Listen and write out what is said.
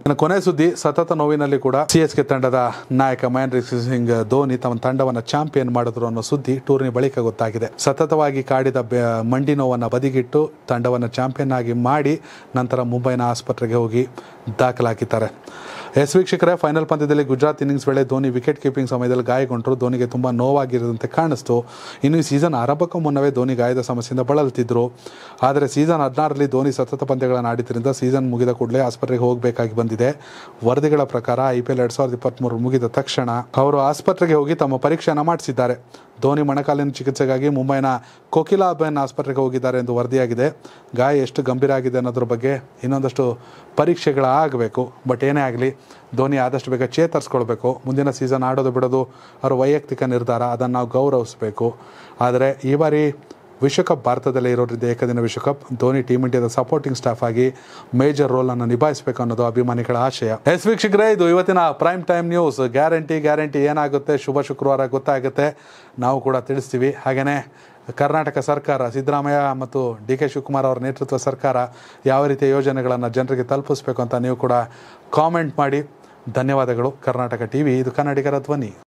ಇನ್ನು ಕೊನೆ ಸುದ್ದಿ ಸತತ ನೋವಿನಲ್ಲಿ ಕೂಡ ಸಿಎಸ್ಕೆ ತಂಡದ ನಾಯಕ ಮಹೇಂದ್ರ ಸಿಂಗ್ ಧೋನಿ ತಮ್ಮ ತಂಡವನ್ನು ಚಾಂಪಿಯನ್ ಮಾಡಿದ್ರು ಅನ್ನೋ ಸುದ್ದಿ ಟೂರ್ನಿ ಬಳಿಕ ಗೊತ್ತಾಗಿದೆ ಸತತವಾಗಿ ಕಾಡಿದ ಬೆ- ಮಂಡಿ ನೋವನ್ನು ಬದಿಗಿಟ್ಟು ತಂಡವನ್ನು ಚಾಂಪಿಯನ್ ಆಗಿ ಮಾಡಿ ನಂತರ ಮುಂಬೈನ ಆಸ್ಪತ್ರೆಗೆ ಹೋಗಿ ದಾಖಲಾಗಿದ್ದಾರೆ ಎಸ್ ವೀಕ್ಷಕರೇ ಫೈನಲ್ ಪಂದ್ಯದಲ್ಲಿ ಗುಜರಾತ್ ಇನ್ನಿಂಗ್ಸ್ ವೇಳೆ ಧೋನಿ ವಿಕೆಟ್ ಕೀಪಿಂಗ್ ಸಮಯದಲ್ಲಿ ಗಾಯಗೊಂಡರು ಧೋನಿಗೆ ತುಂಬ ನೋವಾಗಿರುವಂತೆ ಕಾಣಿಸ್ತು ಇನ್ನು ಈ ಸೀಸನ್ ಆರಂಭಕ್ಕೂ ಮುನ್ನವೇ ಧೋನಿ ಗಾಯದ ಸಮಸ್ಯೆಯಿಂದ ಬಳಲ್ತಿದ್ರು ಆದರೆ ಸೀಸನ್ ಹದಿನಾರರಲ್ಲಿ ಧೋನಿ ಸತತ ಪಂದ್ಯಗಳನ್ನು ಆಡಿದ್ದರಿಂದ ಸೀಸನ್ ಮುಗಿದ ಕೂಡಲೇ ಆಸ್ಪತ್ರೆಗೆ ಹೋಗಬೇಕಾಗಿ ಬಂದಿದೆ ವರದಿಗಳ ಪ್ರಕಾರ ಐ ಪಿ ಎಲ್ ಎರಡು ಸಾವಿರದ ಇಪ್ಪತ್ತ್ಮೂರು ಮುಗಿದ ತಕ್ಷಣ ಅವರು ಆಸ್ಪತ್ರೆಗೆ ಹೋಗಿ ತಮ್ಮ ಪರೀಕ್ಷೆಯನ್ನು ಮಾಡಿಸಿದ್ದಾರೆ ಧೋನಿ ಮೊಣಕಾಲಿನ ಚಿಕಿತ್ಸೆಗಾಗಿ ಮುಂಬೈನ ಕೋಕಿಲಾಬೆನ್ ಆಸ್ಪತ್ರೆಗೆ ಹೋಗಿದ್ದಾರೆ ಎಂದು ವರದಿಯಾಗಿದೆ ಗಾಯ ಎಷ್ಟು ಗಂಭೀರ ಆಗಿದೆ ಅನ್ನೋದ್ರ ಬಗ್ಗೆ ಇನ್ನೊಂದಷ್ಟು ಪರೀಕ್ಷೆಗಳಾಗಬೇಕು ಬಟ್ ಏನೇ ಆಗಲಿ ಧೋನಿ ಆದಷ್ಟು ಬೇಗ ಚೇತರಿಸ್ಕೊಳ್ಬೇಕು ಮುಂದಿನ ಸೀಸನ್ ಆಡೋದು ಬಿಡೋದು ಅವರ ವೈಯಕ್ತಿಕ ನಿರ್ಧಾರ ಅದನ್ನು ನಾವು ಗೌರವಿಸಬೇಕು ಆದರೆ ಈ ಬಾರಿ ವಿಶ್ವಕಪ್ ಭಾರತದಲ್ಲೇ ಇರೋದ್ರಿಂದ ಏಕದಿನ ವಿಶ್ವಕಪ್ ಧೋನಿ ಟೀಮ್ ಇಂಡಿಯಾದ ಸಪೋರ್ಟಿಂಗ್ ಸ್ಟಾಫ್ ಆಗಿ ಮೇಜರ್ ರೋಲ್ ಅನ್ನು ನಿಭಾಯಿಸಬೇಕು ಅನ್ನೋದು ಅಭಿಮಾನಿಗಳ ಆಶಯ ಎಸ್ ವೀಕ್ಷಕರೇ ಇದು ಇವತ್ತಿನ prime time news guarantee guarantee ಏನಾಗುತ್ತೆ ಶುಭ ಶುಕ್ರವಾರ ಗೊತ್ತಾಗುತ್ತೆ ನಾವು ಕೂಡ ತಿಳಿಸ್ತೀವಿ ಹಾಗೆಯೇ ಕರ್ನಾಟಕ ಸರ್ಕಾರ ಸಿದ್ದರಾಮಯ್ಯ ಮತ್ತು ಡಿ ಕೆ ಶಿವಕುಮಾರ್ ಅವರ ನೇತೃತ್ವ ಸರ್ಕಾರ ಯಾವ ರೀತಿಯ ಯೋಜನೆಗಳನ್ನು ಜನರಿಗೆ ತಲುಪಿಸಬೇಕು ಅಂತ ನೀವು ಕೂಡ ಕಾಮೆಂಟ್ ಮಾಡಿ ಧನ್ಯವಾದಗಳು ಕರ್ನಾಟಕ ಟಿವಿ ಇದು ಕನ್ನಡಿಗರ ಧ್ವನಿ